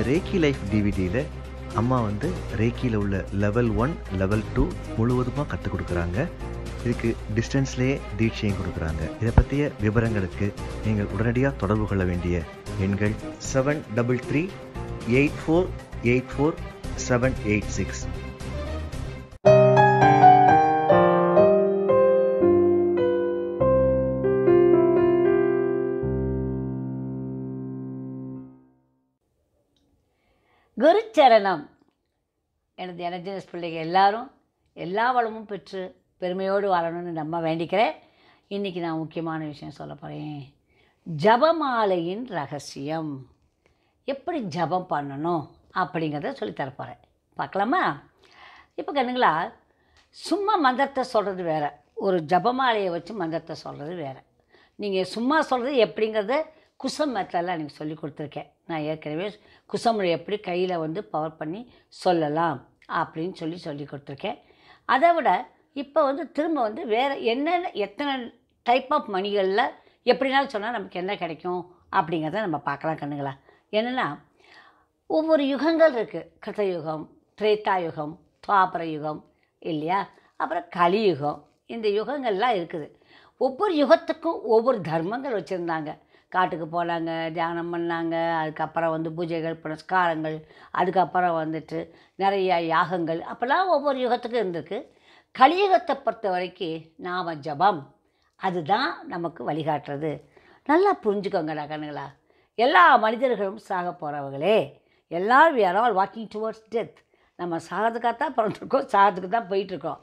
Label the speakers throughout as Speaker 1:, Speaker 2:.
Speaker 1: ரேக்கி life டிவிடியில் அம்மா வந்து ரேக்கியில் உள்ள லெவல் ஒன் லெவல் டூ முழுவதுமாக கற்றுக் கொடுக்குறாங்க இதுக்கு டிஸ்டன்ஸ்லேயே தீட்சையும் கொடுக்குறாங்க இதை பற்றிய விவரங்களுக்கு நீங்கள் உடனடியாக தொடர்பு கொள்ள வேண்டிய எண்கள் seven double three eight four eight four seven eight six
Speaker 2: Gurucharanam எனது எனர்ஜினஸ் பிள்ளைகள் எல்லாரும் எல்லா வளமும் பெற்று பெருமையோடு வாழணும்னு நம்ம வேண்டிக்கிறேன் இன்றைக்கி நான் முக்கியமான விஷயம் சொல்ல போகிறேன் ஜபமாலையின் ரகசியம் எப்படி ஜபம் பண்ணணும் அப்படிங்கிறத சொல்லித் தரப் போகிறேன் பார்க்கலாமா இப்போ கண்ணுங்களா சும்மா மந்திரத்தை சொல்கிறது வேறு ஒரு ஜபமாலையை வச்சு மந்திரத்தை சொல்கிறது வேறு நீங்கள் சும்மா சொல்கிறது எப்படிங்கிறத குசம் மெத்தடில் எனக்கு சொல்லி கொடுத்துருக்கேன் நான் ஏற்கனவே குசமொழி எப்படி கையில் வந்து பவர் பண்ணி சொல்லலாம் அப்படின்னு சொல்லி சொல்லி கொடுத்துருக்கேன் அதை விட இப்போ வந்து திரும்ப வந்து வேறு என்னென்ன எத்தனை டைப் ஆஃப் மணிகளில் எப்படினாலும் சொன்னால் நமக்கு என்ன கிடைக்கும் அப்படிங்கிறத நம்ம பார்க்கலாம் கண்ணுங்களா என்னென்னா ஒவ்வொரு யுகங்கள் இருக்குது கிருத்தயுகம் திரேதா யுகம் துவாபர யுகம் இல்லையா அப்புறம் கலியுகம் இந்த யுகங்கள்லாம் இருக்குது ஒவ்வொரு யுகத்துக்கும் ஒவ்வொரு தர்மங்கள் வச்சுருந்தாங்க காட்டுக்கு போனாங்க தியானம் பண்ணாங்க அதுக்கப்புறம் வந்து பூஜைகள் புனஸ்காரங்கள் அதுக்கப்புறம் வந்துட்டு நிறைய யாகங்கள் அப்போல்லாம் ஒவ்வொரு யுகத்துக்கும் இருந்திருக்கு கலியுகத்தை பொறுத்த வரைக்கும் நாம ஜபம் அதுதான் நமக்கு வழிகாட்டுறது நல்லா புரிஞ்சுக்கோங்கடா கண்ணுங்களா எல்லா மனிதர்களும் சாக போகிறவங்களே எல்லாரும் we are all walking towards death நம்ம சாகிறதுக்காகத்தான் பிறந்திருக்கோம் சாகிறதுக்கு தான் போயிட்டுருக்கோம்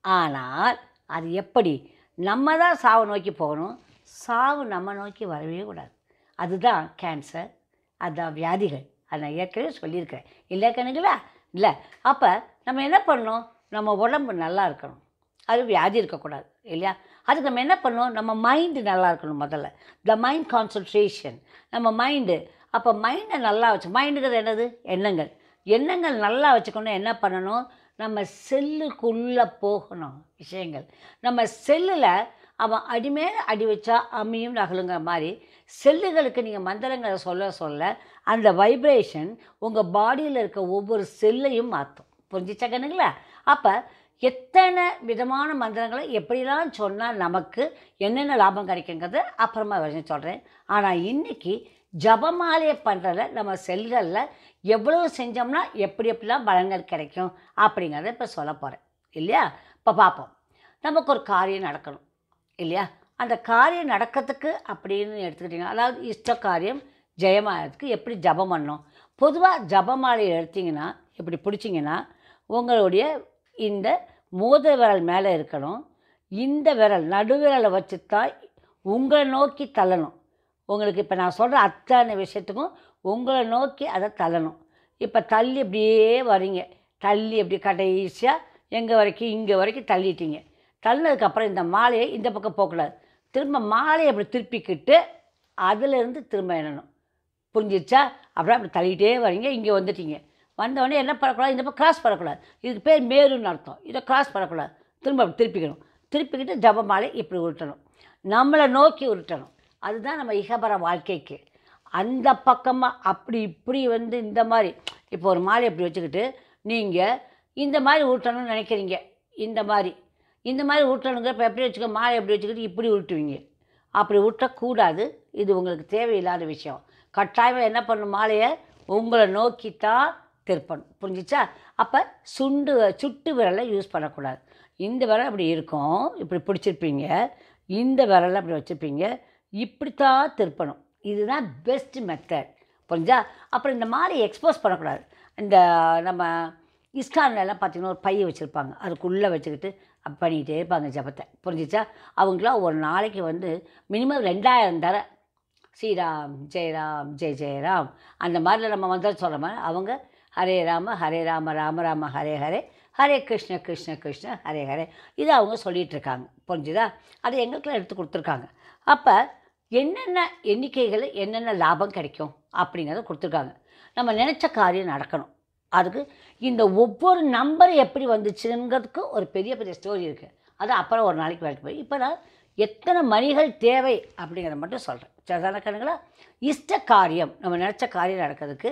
Speaker 2: ஆனால் அது எப்படி நம்ம தான் சாவை நோக்கி போகணும் சாவு நம்ம நோக்கி வரவே கூடாது அதுதான் கேன்சர் அதுதான் வியாதிகள் அதை நான் ஏற்கனவே சொல்லியிருக்கிறேன் இல்லை கணுங்களா இல்லை அப்போ நம்ம என்ன பண்ணணும் நம்ம உடம்பு நல்லா இருக்கணும் அது வியாதி இருக்கக்கூடாது இல்லையா அதுக்கு நம்ம என்ன பண்ணணும் நம்ம மைண்டு நல்லா இருக்கணும் முதல்ல த மைண்ட் கான்சன்ட்ரேஷன் நம்ம மைண்டு அப்போ மைண்டை நல்லா வச்சு மைண்டுங்கிறது என்னது எண்ணங்கள் எண்ணங்கள் நல்லா வச்சுக்கணும் என்ன பண்ணணும் நம்ம செல்லுக்குள்ளே போகணும் விஷயங்கள் நம்ம செல்லில் அவன் அடிமேல அடி வச்சா அம்மியும் நகலுங்கிற மாதிரி செல்லுகளுக்கு நீங்கள் மந்திரங்களை சொல்ல சொல்ல அந்த வைப்ரேஷன் உங்கள் பாடியில் இருக்க ஒவ்வொரு செல்லையும் மாற்றும் புரிஞ்சிச்சா கண்ணுங்களா அப்போ எத்தனை விதமான மந்திரங்களை எப்படிலாம் சொன்னால் நமக்கு என்னென்ன லாபம் கிடைக்குங்கிறத அப்புறமா வரைக்கும் சொல்கிறேன் ஆனால் இன்றைக்கி ஜபமாலையை பண்ணுறத நம்ம செல்களில் எவ்வளவு செஞ்சோம்னா எப்படி எப்படிலாம் பலன்கள் கிடைக்கும் அப்படிங்கிறத இப்போ சொல்ல போகிறேன் இல்லையா இப்போ பார்ப்போம் நமக்கு ஒரு காரியம் நடக்கணும் இல்லையா அந்த காரியம் நடக்கிறதுக்கு அப்படின்னு எடுத்துக்கிட்டிங்கன்னா அதாவது இஷ்ட காரியம் ஜெயமாகிறதுக்கு எப்படி ஜபம் பண்ணணும் பொதுவாக ஜபமாலையை எடுத்தீங்கன்னா இப்படி பிடிச்சிங்கன்னா உங்களுடைய இந்த மோத விரல் மேலே இருக்கணும் இந்த விரல் நடுவிரலை வச்சு தான் உங்களை நோக்கி தள்ளணும் உங்களுக்கு இப்போ நான் சொல்கிற அத்தனை விஷயத்துக்கும் உங்களை நோக்கி அதை தள்ளணும் இப்போ தள்ளி இப்படியே வரீங்க தள்ளி இப்படி கடைசியாக எங்கே வரைக்கும் இங்கே வரைக்கும் தள்ளிட்டீங்க தள்ளினதுக்கப்புறம் இந்த மாலையை இந்த பக்கம் போகக்கூடாது திரும்ப மாலையை அப்படி திருப்பிக்கிட்டு அதிலிருந்து திரும்ப எண்ணணும் புரிஞ்சிருச்சா அப்படியே அப்படி தள்ளிகிட்டே வரீங்க இங்கே வந்துட்டீங்க வந்தவொடனே என்ன பண்ணக்கூடாது இந்த பக்கம் கிராஸ் பண்ணக்கூடாது இதுக்கு பேர் மேருன்னு அர்த்தம் இதை கிராஸ் பண்ணக்கூடாது திரும்ப அப்படி திருப்பிக்கணும் திருப்பிக்கிட்டு ஜபமாலை இப்படி உருட்டணும் நம்மளை நோக்கி உருட்டணும் அதுதான் நம்ம இகபர வாழ்க்கைக்கு அந்த பக்கமாக அப்படி இப்படி வந்து இந்த மாதிரி இப்போ ஒரு மாலை இப்படி வச்சுக்கிட்டு நீங்கள் இந்த மாதிரி உருட்டணும்னு நினைக்கிறீங்க இந்த மாதிரி இந்த மாதிரி உருட்டணுங்க இப்போ எப்படி வச்சுக்க மாலை எப்படி வச்சுக்கிட்டு இப்படி உருட்டுவீங்க அப்படி உருட்டக்கூடாது இது உங்களுக்கு தேவையில்லாத விஷயம் கட்டாயம் என்ன பண்ணணும் மாலையை உங்களை நோக்கி தான் திருப்பணும் புரிஞ்சிச்சா அப்போ சுண்டு சுட்டு விரலை யூஸ் பண்ணக்கூடாது இந்த விரல் அப்படி இருக்கும் இப்படி பிடிச்சிருப்பீங்க இந்த விரலை அப்படி வச்சுருப்பீங்க இப்படித்தான் திருப்பணும் இதுதான் பெஸ்ட் மெத்தட் புரிஞ்சா அப்புறம் இந்த மாதிரி எக்ஸ்போஸ் பண்ணக்கூடாது இந்த நம்ம இஸ்கான்ல எல்லாம் பார்த்தீங்கன்னா ஒரு பைய வச்சுருப்பாங்க அதுக்குள்ளே வச்சுக்கிட்டு அப்ப பண்ணிக்கிட்டே இருப்பாங்க ஜபத்தை புரிஞ்சிச்சா அவங்களாம் ஒரு நாளைக்கு வந்து மினிமம் ரெண்டாயிரம் தர ஸ்ரீராம் ஜெயராம் ஜெய் ஜெயராம் அந்த மாதிரில நம்ம வந்து சொல்கிற மாதிரி அவங்க ஹரே ராம ஹரே ராம ராம ராம ஹரே ஹரே ஹரே கிருஷ்ண கிருஷ்ண கிருஷ்ண ஹரே ஹரே இது அவங்க சொல்லிகிட்டு இருக்காங்க புரிஞ்சுதா அது எங்களுக்குலாம் எடுத்து கொடுத்துருக்காங்க அப்போ என்னென்ன எண்ணிக்கைகள் என்னென்ன லாபம் கிடைக்கும் அப்படிங்கிறத கொடுத்துருக்காங்க நம்ம நினச்ச காரியம் நடக்கணும் அதுக்கு இந்த ஒவ்வொரு நம்பர் எப்படி வந்துச்சுங்கிறதுக்கு ஒரு பெரிய பெரிய ஸ்டோரி இருக்குது அது அப்புறம் ஒரு நாளைக்கு வரைக்கும் போய் இப்போ நான் எத்தனை மணிகள் தேவை அப்படிங்கிறத மட்டும் சொல்கிறேன் சரிதான கண்ணுங்களா இஷ்ட காரியம் நம்ம நினச்ச காரியம் நடக்கிறதுக்கு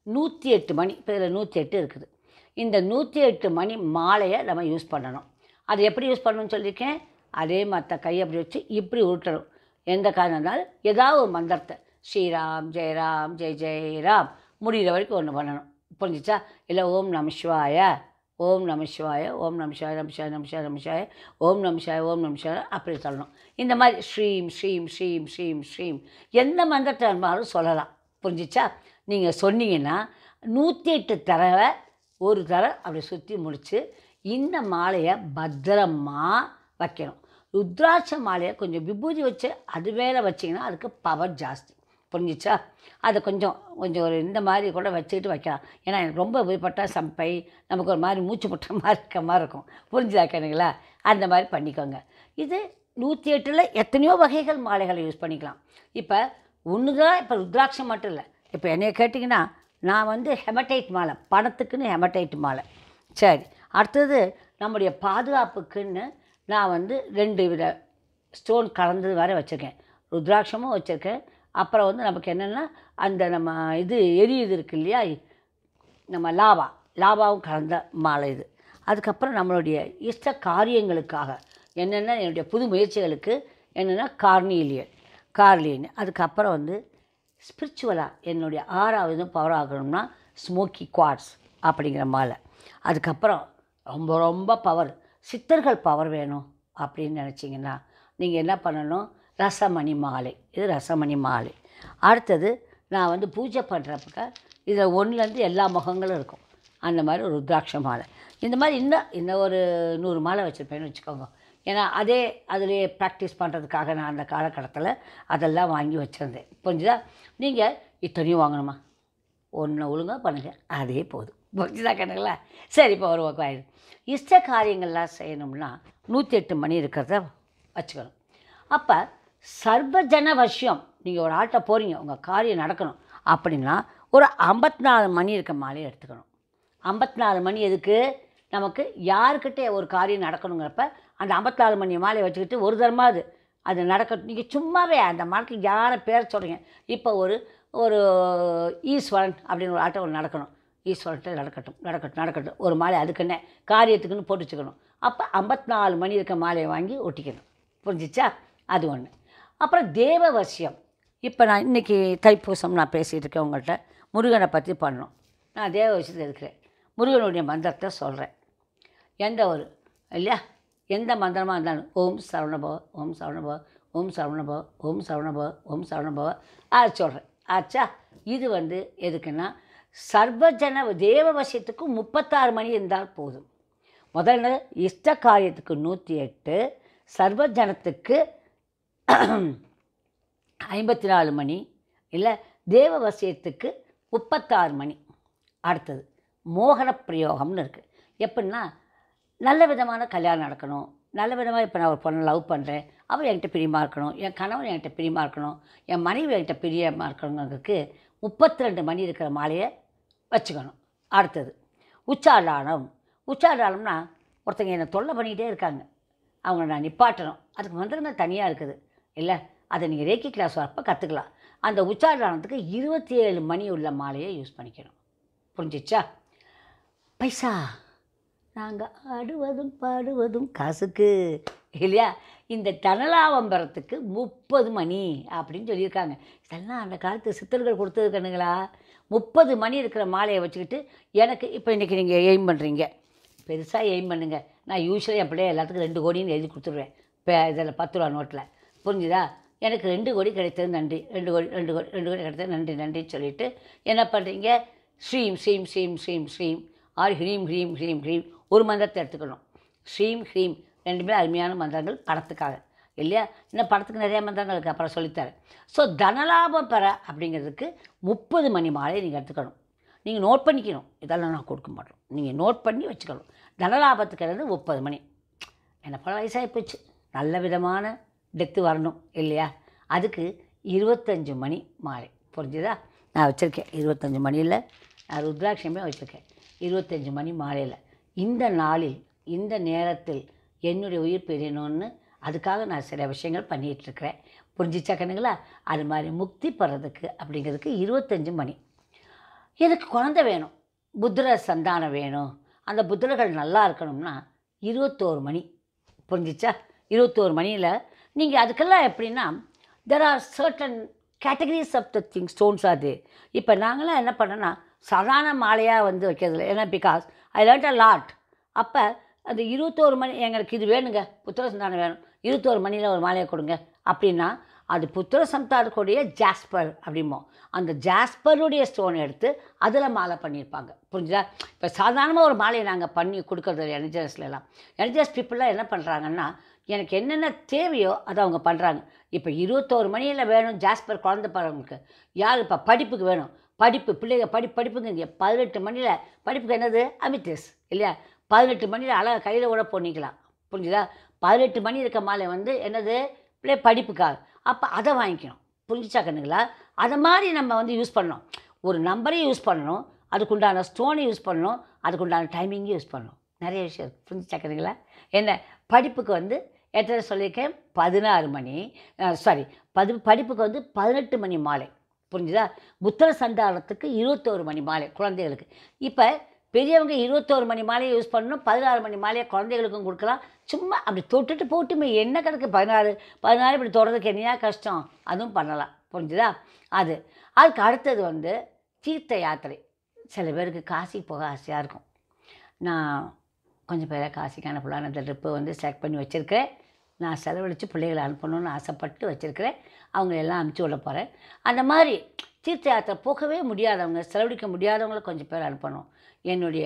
Speaker 2: நூற்றி எட்டு மணி இப்போ இதில் நூற்றி எட்டு இருக்குது இந்த நூற்றி எட்டு மணி மாலையை நம்ம யூஸ் பண்ணணும் அது எப்படி யூஸ் பண்ணணும்னு சொல்லியிருக்கேன் அதே மற்ற கையை அப்படி வச்சு இப்படி உருட்டணும் எந்த காரணம் இருந்தாலும் ஏதாவது ஒரு மந்திரத்தை ஸ்ரீராம் ஜெயராம் ஜெய் ஜெயராம் முடிகிற வரைக்கும் ஒன்று பண்ணணும் புரிஞ்சிச்சா இல்லை ஓம் நம சிவாய ஓம் நம சிவாய ஓம் நம சிவாய நம சிவாய நம சிவாய நம சிவாய ஓம் நம சிவாய ஓம் நம சிவாய அப்படி சொல்லணும் இந்த மாதிரி ஸ்ரீம் ஸ்ரீம் ஸ்ரீம் ஸ்ரீம் ஸ்ரீம் எந்த மந்திரத்தை வேணுமாலும் சொல்லலாம் புரிஞ்சிச்சா நீங்கள் சொன்னீங்கன்னா நூற்றி எட்டு தடவை ஒரு தடவை அப்படி சுற்றி முடித்து இந்த மாலையை பத்திரமா வைக்கணும் ருத்ராட்ச மாலையை கொஞ்சம் விபூதி வச்சு அது மேலே வச்சிங்கன்னா அதுக்கு பவர் ஜாஸ்தி புரிஞ்சிச்சா அதை கொஞ்சம் கொஞ்சம் ஒரு இந்த மாதிரி கூட வச்சுக்கிட்டு வைக்கலாம் ஏன்னா எனக்கு ரொம்ப விருப்பப்பட்டால் சம்பை நமக்கு ஒரு மாதிரி மூச்சு முட்டுற மாதிரி இருக்க மாதிரி இருக்கும் புரிஞ்சுதா கேளுங்களா அந்த மாதிரி பண்ணிக்கோங்க இது நூற்றி எட்டில் எத்தனையோ வகைகள் மாலைகளை யூஸ் பண்ணிக்கலாம் இப்போ ஒன்று தான் இப்போ ருத்ராட்சம் மட்டும் இல்லை இப்போ என்னைய கேட்டிங்கன்னா நான் வந்து ஹெமடைட் மாலை பணத்துக்குன்னு ஹெமடைட் மாலை சரி அடுத்தது நம்முடைய பாதுகாப்புக்குன்னு நான் வந்து ரெண்டு வித ஸ்டோன் கலந்தது வரை வச்சுருக்கேன் ருத்ராட்சமும் வச்சுருக்கேன் அப்புறம் வந்து நமக்கு என்னென்னா அந்த நம்ம இது எரியுது இருக்கு இல்லையா நம்ம லாவா லாவாவும் கலந்த மாலை இது அதுக்கப்புறம் நம்மளுடைய இஷ்ட காரியங்களுக்காக என்னென்ன என்னுடைய புது முயற்சிகளுக்கு என்னென்னா கார்னீலியன் கார்லியன் அதுக்கப்புறம் வந்து ஸ்பிரிச்சுவலாக என்னுடைய ஆறாவது பவர் ஆகணும்னா ஸ்மோக்கி குவாட்ஸ் அப்படிங்கிற மாலை அதுக்கப்புறம் ரொம்ப ரொம்ப பவர் சித்தர்கள் பவர் வேணும் அப்படின்னு நினச்சிங்கன்னா நீங்கள் என்ன பண்ணணும் ரசமணி மாலை இது ரசமணி மாலை அடுத்தது நான் வந்து பூஜை பண்ணுறப்ப இதில் ஒன்றுலேருந்து எல்லா முகங்களும் இருக்கும் அந்த மாதிரி ஒரு ருத்ராட்ச மாலை இந்த மாதிரி இன்னும் இன்னும் ஒரு நூறு மாலை வச்சுருப்பேன்னு வச்சுக்கோங்க ஏன்னா அதே அதிலேயே ப்ராக்டிஸ் பண்ணுறதுக்காக நான் அந்த காலகட்டத்தில் அதெல்லாம் வாங்கி வச்சுருந்தேன் புரிஞ்சுதா நீங்கள் இத்தனையும் வாங்கணுமா ஒன்று ஒழுங்காக பண்ணுங்கள் அதே போதும் புரிஞ்சுதா கணக்குங்களா சரி இப்போ ஒரு பக்கம் ஆயிடும் இஷ்ட காரியங்கள்லாம் செய்யணும்னா நூற்றி எட்டு மணி இருக்கிறத வச்சுக்கணும் அப்போ சர்வஜன வசியம் நீங்கள் ஒரு ஆட்டை போகிறீங்க உங்கள் காரியம் நடக்கணும் அப்படின்னா ஒரு ஐம்பத்தி நாலு மணி இருக்க மாலையை எடுத்துக்கணும் ஐம்பத்தி நாலு மணி எதுக்கு நமக்கு யாருக்கிட்ட ஒரு காரியம் நடக்கணுங்கிறப்ப அந்த ஐம்பத்தி நாலு மணி மாலையை வச்சுக்கிட்டு ஒரு தரமா அது அது நடக்கட்டும் நீங்கள் சும்மாவே அந்த மாலைக்கு யாரை பேர் சொல்கிறீங்க இப்போ ஒரு ஒரு ஈஸ்வரன் அப்படின்னு ஒரு ஆட்டம் ஒன்று நடக்கணும் ஈஸ்வரன்ட்ட நடக்கட்டும் நடக்கட்டும் நடக்கட்டும் ஒரு மாலை அதுக்குன்னே காரியத்துக்குன்னு போட்டு வச்சுக்கணும் அப்போ ஐம்பத்தி நாலு மணி இருக்க மாலையை வாங்கி ஒட்டிக்கணும் புரிஞ்சிச்சா அது ஒன்று அப்புறம் தேவவசியம் இப்போ நான் இன்றைக்கி தைப்பூசம் நான் பேசிகிட்டு இருக்கேன் உங்கள்கிட்ட முருகனை பற்றி பண்ணணும் நான் தேவவசியத்தில் இருக்கிறேன் முருகனுடைய மந்திரத்தை சொல்கிறேன் எந்த ஒரு இல்லையா எந்த மந்திரமாக இருந்தாலும் ஓம் சரவணபவ ஓம் சரவணபவ ஓம் சரவணபவ ஓம் சரவணபவ ஓம் சரவணபவ அது சொல்கிறேன் ஆச்சா இது வந்து எதுக்குன்னா சர்வஜன தேவவசியத்துக்கு முப்பத்தாறு மணி இருந்தால் போதும் முதல்ல இஷ்ட காரியத்துக்கு நூற்றி எட்டு சர்வஜனத்துக்கு ஐம்பத்தி நாலு மணி இல்லை தேவவசியத்துக்கு முப்பத்தாறு மணி அடுத்தது மோகன பிரயோகம்னு இருக்குது எப்படின்னா நல்ல விதமான கல்யாணம் நடக்கணும் நல்ல விதமாக இப்போ நான் ஒரு பொண்ணை லவ் பண்ணுறேன் அவள் என்கிட்ட பிரியமாக இருக்கணும் என் கணவன் என்கிட்ட பிரியமாக இருக்கணும் என் மனைவி என்கிட்ட பிரியமாக இருக்கணுங்கிறதுக்கு முப்பத்தி ரெண்டு மணி இருக்கிற மாலையை வச்சுக்கணும் அடுத்தது உச்சாடானம் உச்சாடானம்னா ஒருத்தங்க என்னை தொல்லை பண்ணிக்கிட்டே இருக்காங்க அவங்கள நான் நிப்பாட்டணும் அதுக்கு மந்திரமே தனியாக இருக்குது இல்லை அதை நீங்கள் ரேக்கி கிளாஸ் வரப்போ கற்றுக்கலாம் அந்த உச்சாரணத்துக்கு இருபத்தி ஏழு மணி உள்ள மாலையை யூஸ் பண்ணிக்கணும் புரிஞ்சிச்சா பைசா நாங்கள் ஆடுவதும் பாடுவதும் காசுக்கு இல்லையா இந்த தனலாவம்பரத்துக்கு முப்பது மணி அப்படின்னு சொல்லியிருக்காங்க இதெல்லாம் அந்த காலத்து சித்தர்கள் கொடுத்தது கண்ணுங்களா முப்பது மணி இருக்கிற மாலையை வச்சுக்கிட்டு எனக்கு இப்போ இன்றைக்கி நீங்கள் எய்ம் பண்ணுறீங்க பெருசாக எய்ம் பண்ணுங்க நான் யூஸ்வலி அப்படியே எல்லாத்துக்கும் ரெண்டு கோடின்னு எழுதி கொடுத்துருவேன் இப்போ இதில் பத்து ரூபா நோட்டில் புரிஞ்சுதா எனக்கு ரெண்டு கோடி கிடைத்தது நன்றி ரெண்டு கோடி ரெண்டு கோடி ரெண்டு கோடி கிடைத்தது நன்றி நன்றின்னு சொல்லிட்டு என்ன பண்ணுறீங்க ஸ்ரீம் ஸ்ரீம் ஸ்ரீம் ஸ்ரீம் ஸ்ரீம் ஆர் ஹ்ரீம் ஹ்ரீம் ஹ்ரீம் ஹ்ரீம் ஒரு மந்திரத்தை எடுத்துக்கணும் ஸ்ரீம் ஹ்ரீம் ரெண்டுமே அருமையான மந்திரங்கள் படத்துக்காக இல்லையா இன்னும் படத்துக்கு நிறைய மந்திரங்கள் இருக்குது அப்புறம் சொல்லித்தரேன் ஸோ தனலாபம் பெற அப்படிங்கிறதுக்கு முப்பது மணி மாலை நீங்கள் எடுத்துக்கணும் நீங்கள் நோட் பண்ணிக்கணும் இதெல்லாம் நான் கொடுக்க மாட்டோம் நீங்கள் நோட் பண்ணி வச்சுக்கணும் தனலாபத்துக்கு இருந்து முப்பது மணி என்ன பல வயசாகி போச்சு நல்ல விதமான டெத்து வரணும் இல்லையா அதுக்கு இருபத்தஞ்சு மணி மாலை புரிஞ்சுதா நான் வச்சுருக்கேன் இருபத்தஞ்சு மணியில் நான் ருத்ராட்சமே வச்சுருக்கேன் இருபத்தஞ்சு மணி மாலையில் இந்த நாளில் இந்த நேரத்தில் என்னுடைய உயிர் பிரியணும்னு அதுக்காக நான் சில விஷயங்கள் எனக்கு குழந்தை வேணும் புத்திர சந்தானம் வேணும் அந்த புத்திரர்கள் நல்லா இருக்கணும்னா இருபத்தோரு மணி புரிஞ்சிச்சா இருபத்தோரு மணியில் நீங்கள் அதுக்கெல்லாம் எப்படின்னா there are certain categories of the thing stones அது இப்போ நாங்களாம் என்ன பண்ணோன்னா சாதாரண மாலையாக வந்து வைக்கிறதில்ல ஏன்னா பிகாஸ் ஐ லேர்ட் அ லாட் அப்போ அந்த இருபத்தோரு மணி எங்களுக்கு இது வேணுங்க புத்திர சந்தானம் வேணும் இருபத்தோரு மணியில் ஒரு மாலையை கொடுங்க அப்படின்னா அது புத்திர சந்தானக்கூடிய ஜாஸ்பர் அப்படிமோ அந்த ஜாஸ்பருடைய ஸ்டோன் எடுத்து அதில் மாலை பண்ணியிருப்பாங்க புரிஞ்சுதா இப்போ சாதாரணமாக ஒரு மாலையை நாங்கள் பண்ணி கொடுக்குறது என்ஜிஎஸ்லாம் என்ஜிஎஸ் பீப்புளெலாம் என்ன பண்ணுறாங்கன்னா எனக்கு என்னென்ன தேவையோ அதை அவங்க பண்ணுறாங்க இப்போ இருபத்தோரு மணியில் வேணும் ஜாஸ்பர் குழந்தை பிறவங்களுக்கு யார் இப்போ படிப்புக்கு வேணும் படிப்பு பிள்ளைங்க படி படிப்புங்க இங்கே பதினெட்டு மணியில் படிப்புக்கு என்னது அமித்தஸ் இல்லையா பதினெட்டு மணியில் அழகாக கையில் கூட பொண்ணிக்கலாம் புரிஞ்சுதா பதினெட்டு மணி இருக்க மாலை வந்து என்னது பிள்ளை படிப்புக்காக அப்போ அதை வாங்கிக்கணும் புரிஞ்சுச்சா கண்ணுங்களா அதை மாதிரி நம்ம வந்து யூஸ் பண்ணணும் ஒரு நம்பரையும் யூஸ் பண்ணணும் அதுக்குண்டான ஸ்டோனை யூஸ் பண்ணணும் அதுக்குண்டான டைமிங்கும் யூஸ் பண்ணணும் நிறைய விஷயம் இருக்குது புரிஞ்சுச்சா கண்ணுங்களா என்ன படிப்புக்கு வந்து எத்தனை சொல்லியிருக்கேன் பதினாறு மணி சாரி பதி படிப்புக்கு வந்து பதினெட்டு மணி மாலை புரிஞ்சுதா புத்திர சந்தானத்துக்கு இருபத்தோரு மணி மாலை குழந்தைகளுக்கு இப்போ பெரியவங்க இருபத்தோரு மணி மாலையை யூஸ் பண்ணணும் பதினாறு மணி மாலையை குழந்தைகளுக்கும் கொடுக்கலாம் சும்மா அப்படி தொட்டுட்டு போட்டுமே என்ன கணக்கு பதினாறு பதினாறு இப்படி தொடறதுக்கு என்னையா கஷ்டம் அதுவும் பண்ணலாம் புரிஞ்சுதா அது அதுக்கு அடுத்தது வந்து தீர்த்த யாத்திரை சில பேருக்கு காசி போக ஆசையாக இருக்கும் நான் கொஞ்சம் பேரை காசிக்கு அனுப்பலான்னு அந்த ட்ரிப்பு வந்து செலக்ட் பண்ணி வச்சுருக்கிறேன் நான் செலவழித்து பிள்ளைகளை அனுப்பணும்னு ஆசைப்பட்டு வச்சுருக்கிறேன் அவங்க எல்லாம் அனுப்பிச்சி விட போகிறேன் அந்த மாதிரி தீர்த்த யாத்திரை போகவே முடியாதவங்க செலவழிக்க முடியாதவங்கள கொஞ்சம் பேர் அனுப்பணும் என்னுடைய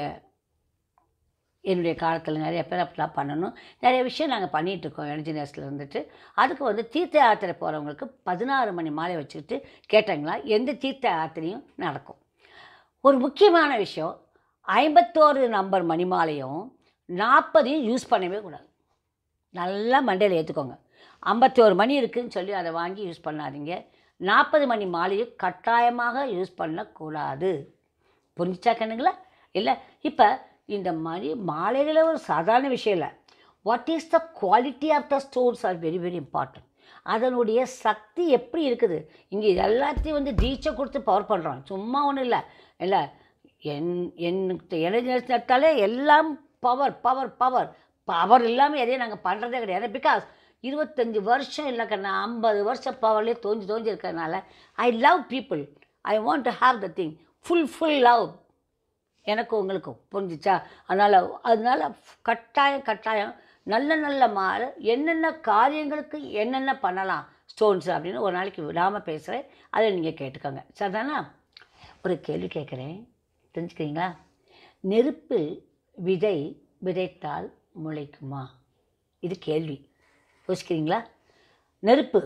Speaker 2: என்னுடைய காலத்தில் நிறைய பேர் அப்படிலாம் பண்ணணும் நிறைய விஷயம் நாங்கள் பண்ணிகிட்ருக்கோம் என்ஜினியர்ஸில் இருந்துட்டு அதுக்கு வந்து தீர்த்த யாத்திரை போகிறவங்களுக்கு பதினாறு மணி மாலை வச்சுக்கிட்டு கேட்டாங்களா எந்த தீர்த்த யாத்திரையும் நடக்கும் ஒரு முக்கியமான விஷயம் ஐம்பத்தோரு நம்பர் மணிமாலையும் நாற்பதையும் யூஸ் பண்ணவே கூடாது நல்லா மண்டையில் ஏற்றுக்கோங்க ஐம்பத்தோரு மணி இருக்குதுன்னு சொல்லி அதை வாங்கி யூஸ் பண்ணாதீங்க நாற்பது மணி மாலையும் கட்டாயமாக யூஸ் பண்ணக்கூடாது புரிஞ்சிச்சா கண்ணுங்களா இல்லை இப்போ இந்த மாதிரி மாலைகளை ஒரு சாதாரண விஷயம் இல்லை what is the quality of the stones are very very important அதனுடைய சக்தி எப்படி இருக்குது இங்கே எல்லாத்தையும் வந்து டீச்சை கொடுத்து பவர் பண்ணுறோம் சும்மா ஒன்றும் இல்லை இல்லை என் எனக்கு எனர்ஜி எடுத்தாலே எல்லாம் பவர் பவர் பவர் பவர் இல்லாமல் எதையும் நாங்கள் பண்ணுறதே கிடையாது பிகாஸ் இருபத்தஞ்சி வருஷம் இல்லை கண்ணா ஐம்பது வருஷம் பவர்லேயே தோஞ்சி தோஞ்சி இருக்கிறதுனால I love people I want to have the thing full full love எனக்கும் உங்களுக்கும் புரிஞ்சிச்சா அதனால் அதனால் கட்டாயம் கட்டாயம் நல்ல நல்ல மாறு என்னென்ன காரியங்களுக்கு என்னென்ன பண்ணலாம் ஸ்டோன்ஸ் அப்படின்னு ஒரு நாளைக்கு விடாமல் பேசுகிறேன் அதை நீங்கள் கேட்டுக்கோங்க சரிதானா ஒரு கேள்வி கேட்குறேன் தெரிஞ்சுக்கிறீங்களா நெருப்பில் விதை விதைத்தால் முளைக்குமா இது கேள்வி யோசிக்கிறீங்களா நெருப்பு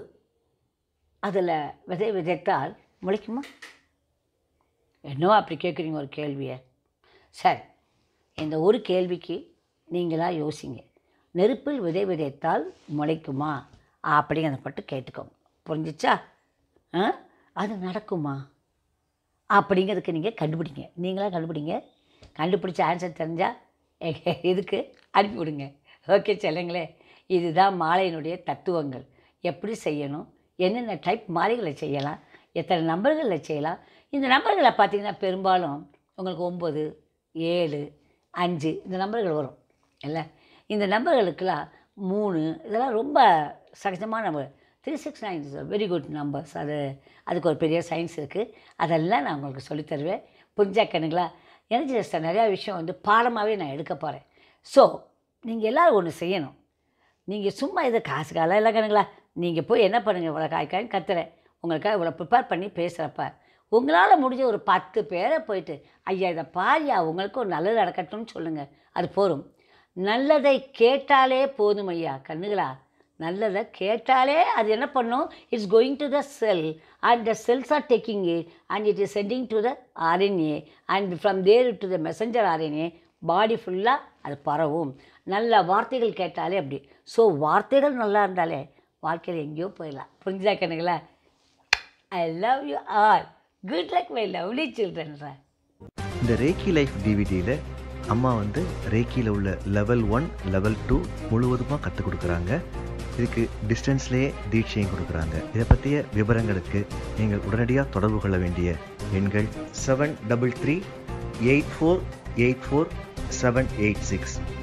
Speaker 2: அதில் விதை விதைத்தால் முளைக்குமா என்னவோ அப்படி கேட்குறீங்க ஒரு கேள்வியை சரி இந்த ஒரு கேள்விக்கு நீங்களாக யோசிங்க நெருப்பில் விதை விதைத்தால் முளைக்குமா அப்படிங்கிறத மட்டும் கேட்டுக்கோங்க புரிஞ்சிச்சா ஆ அது நடக்குமா அப்படிங்கிறதுக்கு நீங்கள் கண்டுபிடிங்க நீங்களாக கண்டுபிடிங்க கண்டுபிடிச்ச ஆன்சர் தெரிஞ்சால் இதுக்கு அனுப்பி விடுங்க ஓகே சொல்லுங்களே இதுதான் மாலையினுடைய தத்துவங்கள் எப்படி செய்யணும் என்னென்ன டைப் மாலைகளை செய்யலாம் எத்தனை நம்பர்களில் செய்யலாம் இந்த நம்பர்களை பார்த்தீங்கன்னா பெரும்பாலும் உங்களுக்கு ஒம்பது ஏழு அஞ்சு இந்த நம்பர்கள் வரும் இல்லை இந்த நம்பர்களுக்கெல்லாம் மூணு இதெல்லாம் ரொம்ப சகஜமான number three six nine is very good numbers அது அதுக்கு ஒரு பெரிய சயின்ஸ் இருக்குது அதெல்லாம் நான் உங்களுக்கு சொல்லித் தருவேன் புரிஞ்சாக்கணுங்களா எனர்ஜி ஜஸ்ட்டாக நிறையா விஷயம் வந்து பாடமாகவே நான் எடுக்க போகிறேன் ஸோ நீங்கள் எல்லோரும் ஒன்று செய்யணும் நீங்கள் சும்மா இதை காசு காலம் இல்லை கணுங்களா நீங்கள் போய் என்ன பண்ணுங்கள் இவ்வளோ காய் காய்னு கத்துறேன் உங்களுக்காக இவ்வளோ ப்ரிப்பேர் பண்ணி பேசுகிறப்ப உங்களால் முடிஞ்ச ஒரு பத்து பேரை போயிட்டு ஐயா இதை பாரியா உங்களுக்கு ஒரு நல்லது நடக்கட்டும்னு சொல்லுங்கள் அது போதும் நல்லதை கேட்டாலே போதும் ஐயா கண்ணுகளா நல்லதை கேட்டாலே அது என்ன பண்ணும் it's going to the cell and the cells are taking it and it is sending to the RNA and from there to the messenger RNA body ஃபுல்லாக அது பரவும் நல்ல வார்த்தைகள் கேட்டாலே அப்படி ஸோ வார்த்தைகள் நல்லா இருந்தாலே வாழ்க்கையில் எங்கேயோ போயிடலாம் புரிஞ்சுதா கண்ணுங்களா I love you all good luck my lovely சில்ட்ரன்ற
Speaker 1: இந்த ரேக்கி லைஃப் டிவிடியில் அம்மா வந்து ரேக்கியில் உள்ள லெவல் ஒன் லெவல் டூ முழுவதுமாக கற்றுக் கொடுக்குறாங்க இதுக்கு டிஸ்டன்ஸ்லேயே தீட்சையும் கொடுக்குறாங்க இதை பற்றிய விவரங்களுக்கு நீங்கள் உடனடியாக தொடர்பு கொள்ள வேண்டிய எண்கள் seven double three eight four eight four seven eight six